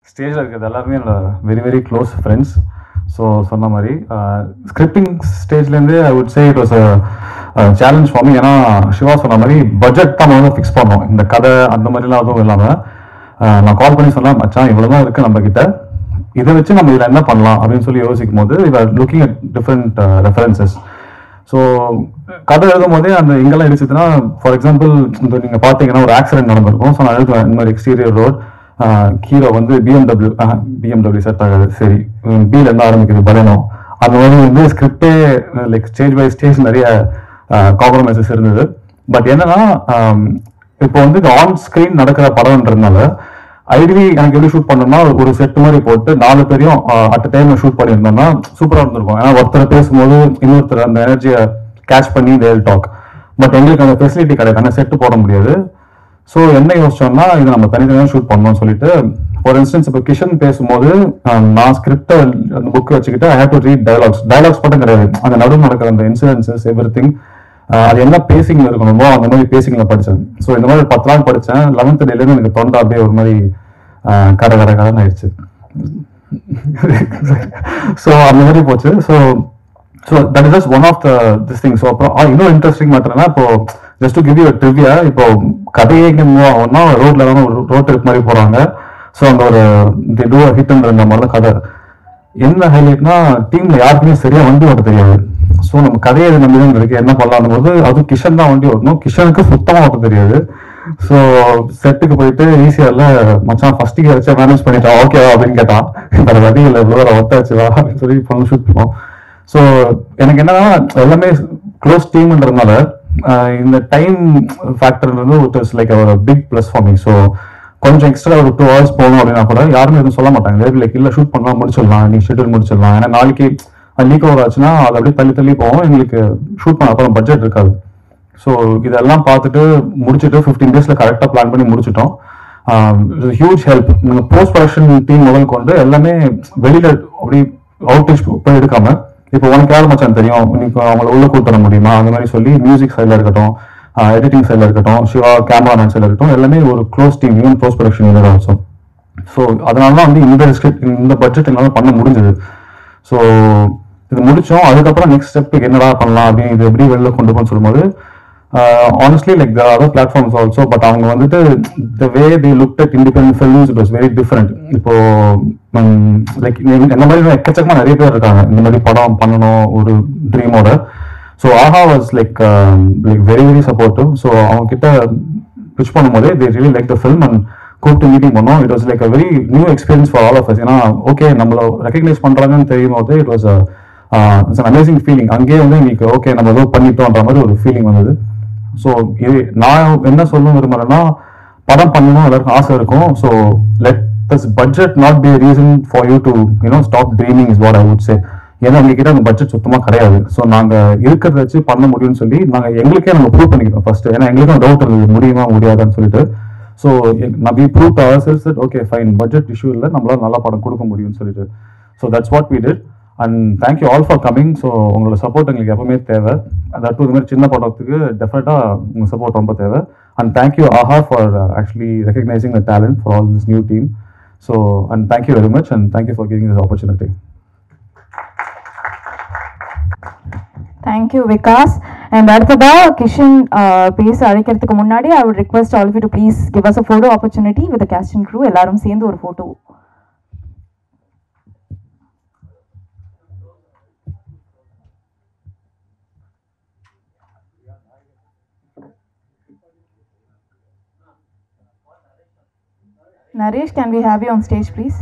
ஸ்டேஜில் இருக்கிறது எல்லாருமே என்னோட very very close friends so சொன்ன மாதிரி ஸ்கிரிப்டிங் ஸ்டேஜ்லேருந்தே I would say it was challenge for me ஏன்னா சிவா சொன்ன மாதிரி பட்ஜெட் தான் முதல்ல ஃபிக்ஸ் பண்ணோம் இந்த கதை அந்த மாதிரிலாம் எதுவும் இல்லாமல் நான் கால் பண்ணி சொன்னேன் மச்சான் இவ்வளோ தான் இருக்குது நம்ம கிட்ட இதை வச்சு நம்ம இதில் என்ன பண்ணலாம் அப்படின்னு சொல்லி யோசிக்கும் போது இவர் looking at different references so கதை எழுதும் போதே அந்த எங்கெல்லாம் இடிச்சதுன்னா ஃபார் எக்ஸாம்பிள் இந்த நீங்கள் பார்த்தீங்கன்னா ஒரு ஆக்சிடென்ட் நடந்திருக்கும் ஸோ நான் எழுதுவேன் இந்த மாதிரி எக்ஸ்டீரியர் ரோட் ஹீரோ வந்து பிஎம்டபிள்யூ பிஎம்டபிள்யூ செட் ஆகாது சரி பில இருந்து ஆரம்பிக்குது பலனும் அந்த மாதிரி வந்து ஸ்கிரிப்டே லைக் ஸ்டேஜ் பை ஸ்டேஜ் நிறைய காம்ப்ரமைசஸ் இருந்தது பட் என்னன்னா ஆம், இப்போ வந்து ஆன் ஸ்கிரீன் நடக்கிற படம்ன்றதுனால ஐடியலி எனக்கு எப்படி ஷூட் பண்ணணும்னா ஒரு செட் மாதிரி போட்டு நாலு பேரையும் அட் டைம்ல ஷூட் பண்ணியிருந்தோம்னா சூப்பரா இருந்திருக்கும் ஏன்னா ஒருத்தர் பேசும்போது இன்னொருத்தர் அந்த எனர்ஜியை கேட்ச் பண்ணி தேல் டாக் பட் எங்களுக்கு அந்த ஃபெசிலிட்டி கிடையாது அந்த செட்டு போட முடியாது ஸோ என்ன யோசிச்சோம்னா இது நம்ம தனித்தனியாக ஷூட் பண்ணணும்னு சொல்லிட்டு ஃபார் இன்ஸ்டன்ஸ் இப்போ கிஷன் பேசும்போது ஆஹ், நான் ஸ்கிரிப்டை அந்த புக் வச்சுக்கிட்டு I have to read dialogues dialogues மட்டும் கிடையாது அந்த நடுவில் நடக்கிற அந்த இன்சிடென்சஸ் எவ்ரி திங் அது என்ன பேசிங்ல இருக்கணுமோ அந்த மாதிரி பேசிங்ல படிச்சேன் ஸோ இந்த மாதிரி பத்து நாள் படித்தேன் லெவன்த் டேலேருந்து எனக்கு தொண்டை அப்படியே ஒரு மாதிரி ஆஹ், கர கர கரன்னு ஆயிடுச்சு ஸோ அந்த மாதிரி போச்சு so so that is just one of the this thing so அப்புறம் ஆ, இன்னும் இன்ட்ரெஸ்டிங் மேட்டர்னா இப்போ just to give you trivia இப்போ கதையே எங்க மூவ் ஆகும்னா ரோட்ல தான் ஒரு ரோட் ட்ரிப் மாதிரி போறாங்க ஸோ அந்த ஒரு தி டூ ஹிட்ன்ற மாதிரி தான் கதை என்ன ஹைலைட்னா டீம்ல யாருக்குமே சரியா வண்டி ஓட்ட தெரியாது ஸோ நம்ம கதையை நம்பி தான் இருக்கு என்ன பண்ணலாம் போது அதுவும் கிஷன் தான் வண்டி ஓட்டணும் கிஷனுக்கு சுத்தமா ஓட்ட தெரியாது ஸோ செட்டுக்கு போயிட்டு ஈஸியார்ல மச்சான் ஃபர்ஸ்ட் கியர் வச்சா மேனேஜ் பண்ணிட்டான் ஓகேவா அப்படின்னு கேட்டான் வேற வழி இல்லை இவ்வளோ ஒத்தாச்சு வா அப்படின்னு சொல்லி பண்ண ஷூட் பண்ணோம் ஸோ எனக்கு என்னன்னா எல்லாமே க்ளோஸ் டீம்ன்றதுனால ஆஹ் இந்த டைம் ஃபேக்டர்ன்றது இட் இஸ் லைக் ஒரு big plus for me so கொஞ்சம் எக்ஸ்ட்ரா ஒரு டூ ஹவர்ஸ் போகணும் அப்படின்னா கூட யாருமே எதுவும் சொல்ல மாட்டாங்க லைக் இல்லை ஷூட் பண்ணலாம் முடிச்சிடலாம் நீ ஷெட்யூல் முடிச்சிடலாம் ஏன்னா நாளைக்கு லீக் ஓவர் ஆச்சுன்னா அது அப்படியே தள்ளி தள்ளி போகும் எங்களுக்கு ஷூட் பண்ண அப்புறம் பட்ஜெட் இருக்காது ஸோ இதெல்லாம் பார்த்துட்டு முடிச்சுட்டு ஃபிஃப்டீன் டேஸில் கரெக்டாக பிளான் பண்ணி முடிச்சிட்டோம் ஹியூஜ் ஹெல்ப் நீங்கள் போஸ்ட் ப்ரொடக்ஷன் டீம் முதல் கொண்டு எல்லாமே வெளியில அப்படி அவுட்டேஜ் போய் எடுக்காம இப்போ உனக்கு யார் மச்சான் தெரியும் நீங்க அவங்கள உள்ள கூட்டு வர முடியுமா அந்த மாதிரி சொல்லி மியூசிக் சைடில் இருக்கட்டும் எடிட்டிங் சைடில் இருக்கட்டும் சிவா கேமராமேன் சைடில் இருக்கட்டும் எல்லாமே ஒரு close team even post production unit also so அதனால தான் வந்து இந்த script, இந்த பட்ஜெட் என்னால் பண்ண முடிஞ்சது ஸோ இது முடிச்சோம் அதுக்கப்புறம் நெக்ஸ்ட் ஸ்டெப் என்னடா பண்ணலாம் அப்படின்னு இது எப்படி வெளில கொண்டு போன்னு சொல்லும்போது honestly like the other platforms also but அவங்க வந்துட்டு the way the look at independent films it was very different இப்போ லைக் இந்த மாதிரி எக்கச்சக்கமா நிறைய பேர் இருக்காங்க இந்த மாதிரி படம் பண்ணணும் ஒரு ட்ரீமோட so aha was like like very very supportive so அவங்க கிட்ட பிச் பண்ணும்போதே they really like the film and கூப்பிட்டு மீட்டிங் பண்ணோம் it was like a very new experience for all of us ஏன்னா ஓகே நம்மள ரெகக்னைஸ் பண்றாங்கன்னு தெரியும் போது it was it's an amazing feeling அங்கேயே வந்து எங்களுக்கு ஓகே நம்ம ஏதோ பண்ணிட்டோன்ற மாதிரி ஒரு ஃபீலிங் வந்தது ஸோ இது நான் என்ன சொல்ல விரும்புறேன்னா படம் பண்ணணும் எல்லாருக்கும் ஆசை இருக்கும் so let this budget not be reason for you to you know stop dreaming is what I would say ஏன்னா உங்ககிட்ட அந்த பட்ஜெட் சுத்தமா கிடையாது ஸோ நாங்க இருக்கிறத வச்சு பண்ண முடியும்னு சொல்லி நாங்க எங்களுக்கே நாங்க ப்ரூவ் பண்ணிக்கிட்டோம் ஃபர்ஸ்ட் ஏன்னா எங்களுக்கும் டவுட் இருந்தது முடியுமா முடியாதான்னு சொல்லிட்டு ஸோ நான் we prove ourselves that okay fine budget issue இல்லை நம்மளால நல்ல படம் கொடுக்க முடியும்னு சொல்லிட்டு so that's what we did and thank you all for coming so உங்களோட சப்போர்ட் எங்களுக்கு எப்பவுமே தேவை தட் இது மாதிரி சின்ன படத்துக்கு டெஃபினட்டாக உங்கள் சப்போர்ட் ரொம்ப தேவை and thank you aha for actually recognising the talent for all this new team so and thank you very much and thank you for giving this opportunity thank you Vikas and அடுத்ததா கிஷன் uh, பேச அழைக்கிறதுக்கு முன்னாடி I would request all you to please give us a photo opportunity with cast and crew எல்லாரும் சேர்ந்து ஒரு photo Naresh, can we have you on stage, please?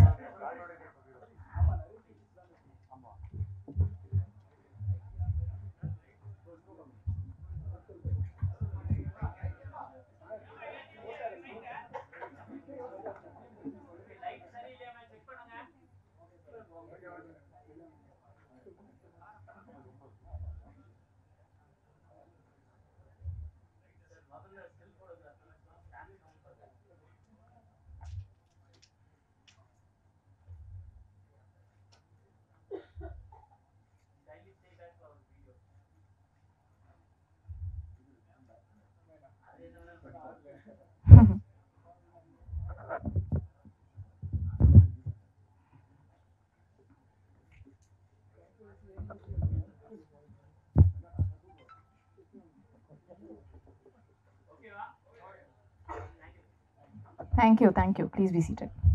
Thank you, thank you. Please be seated.